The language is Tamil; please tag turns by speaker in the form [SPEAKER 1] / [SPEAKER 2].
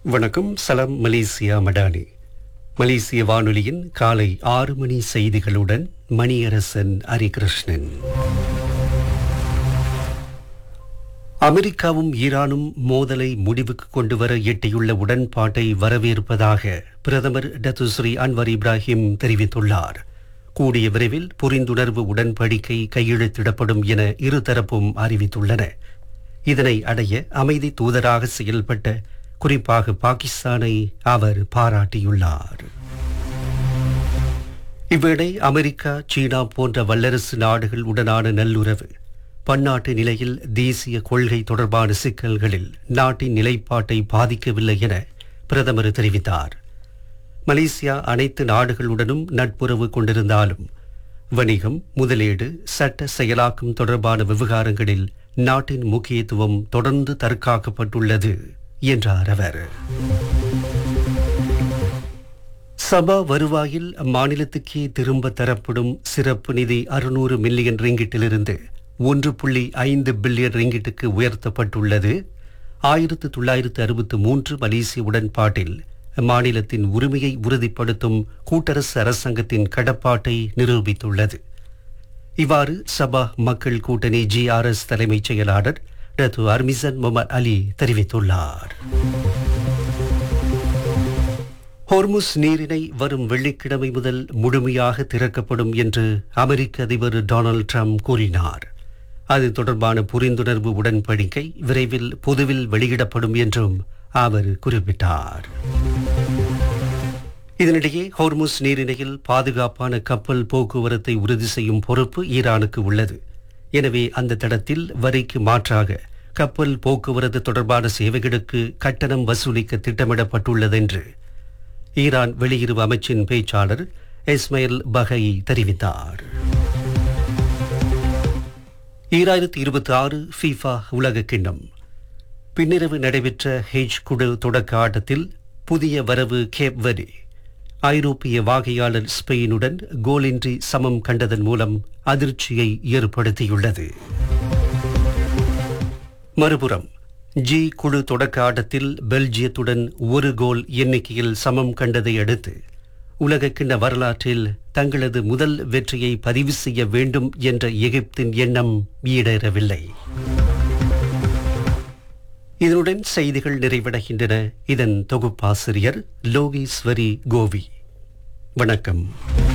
[SPEAKER 1] வணக்கம் சலாம் மலேசியா மடானி மலேசிய வானொலியின் காலை ஆறு மணி செய்திகளுடன் மணியரசன் ஹரிகிருஷ்ணன் அமெரிக்காவும் ஈரானும் மோதலை முடிவுக்கு கொண்டுவர எட்டியுள்ள உடன்பாட்டை வரவேற்பதாக பிரதமர் டத்துஸ்ரீ அன்வர் இப்ராஹிம் தெரிவித்துள்ளார் கூடிய விரைவில் புரிந்துணர்வு உடன்படிக்கை கையெழுத்திடப்படும் என இருதரப்பும் அறிவித்துள்ளன இதனை அடைய அமைதி தூதராக செயல்பட்ட குறிப்பாக பாகிஸ்தானை அவர் பாராட்டியுள்ளார் இவ்வேளை அமெரிக்கா சீனா போன்ற வல்லரசு நாடுகள் உடனான நல்லுறவு பன்னாட்டு நிலையில் தேசிய கொள்கை தொடர்பான சிக்கல்களில் நாட்டின் நிலைப்பாட்டை பாதிக்கவில்லை என பிரதமர் தெரிவித்தார் மலேசியா அனைத்து நாடுகளுடனும் நட்புறவு கொண்டிருந்தாலும் வணிகம் முதலீடு சட்ட செயலாக்கம் தொடர்பான விவகாரங்களில் நாட்டின் முக்கியத்துவம் தொடர்ந்து தற்காக்கப்பட்டுள்ளது என்றார் அவர் சபா வருவாயில் அம்மாநிலத்துக்கே திரும்ப தரப்படும் சிறப்பு நிதி அறுநூறு மில்லியன் ரிங்கிட்டிலிருந்து ஒன்று புள்ளி ஐந்து பில்லியன் ரிங்கிட்டுக்கு உயர்த்தப்பட்டுள்ளது ஆயிரத்து தொள்ளாயிரத்து அறுபத்து மூன்று மலேசிய உடன்பாட்டில் மாநிலத்தின் உரிமையை உறுதிப்படுத்தும் கூட்டரசு அரசாங்கத்தின் கடப்பாட்டை நிரூபித்துள்ளது இவ்வாறு சபா மக்கள் கூட்டணி ஜிஆர்எஸ் தலைமைச் செயலாளர் டத்து அர்மிசன் முகமது அலி தெரிவித்துள்ளார் ஹோர்முஸ் நீரிணை வரும் வெள்ளிக்கிழமை முதல் முழுமையாக திறக்கப்படும் என்று அமெரிக்க அதிபர் டொனால்ட் ட்ரம்ப் கூறினார் அது தொடர்பான புரிந்துணர்வு உடன்படிக்கை விரைவில் பொதுவில் வெளியிடப்படும் என்றும் அவர் குறிப்பிட்டார் இதனிடையே ஹோர்முஸ் நீரிணையில் பாதுகாப்பான கப்பல் போக்குவரத்தை உறுதி செய்யும் பொறுப்பு ஈரானுக்கு உள்ளது எனவே அந்த தடத்தில் வரிக்கு மாற்றாக கப்பல் போக்குவரத்து தொடர்பான சேவைகளுக்கு கட்டணம் வசூலிக்க திட்டமிடப்பட்டுள்ளது என்று ஈரான் வெளியுறவு அமைச்சின் பேச்சாளர் இஸ்மைல் பகை தெரிவித்தார் ஈராயிரத்தி இருபத்தி ஆறு ஃபீஃபா உலக கிண்ணம் பின்னிரவு நடைபெற்ற ஹெச் குழு தொடக்க ஆட்டத்தில் புதிய வரவு கேப் வரி ஐரோப்பிய வாகையாளர் ஸ்பெயினுடன் கோலின்றி சமம் கண்டதன் மூலம் அதிர்ச்சியை ஏற்படுத்தியுள்ளது மறுபுறம் ஜி குழு தொடக்க ஆட்டத்தில் பெல்ஜியத்துடன் ஒரு கோல் எண்ணிக்கையில் சமம் கண்டதை அடுத்து உலகக்கிண்ண வரலாற்றில் தங்களது முதல் வெற்றியை பதிவு செய்ய வேண்டும் என்ற எகிப்தின் எண்ணம் ஈடேறவில்லை இதனுடன் செய்திகள் நிறைவடைகின்றன இதன் தொகுப்பாசிரியர் லோகேஸ்வரி கோவி வணக்கம்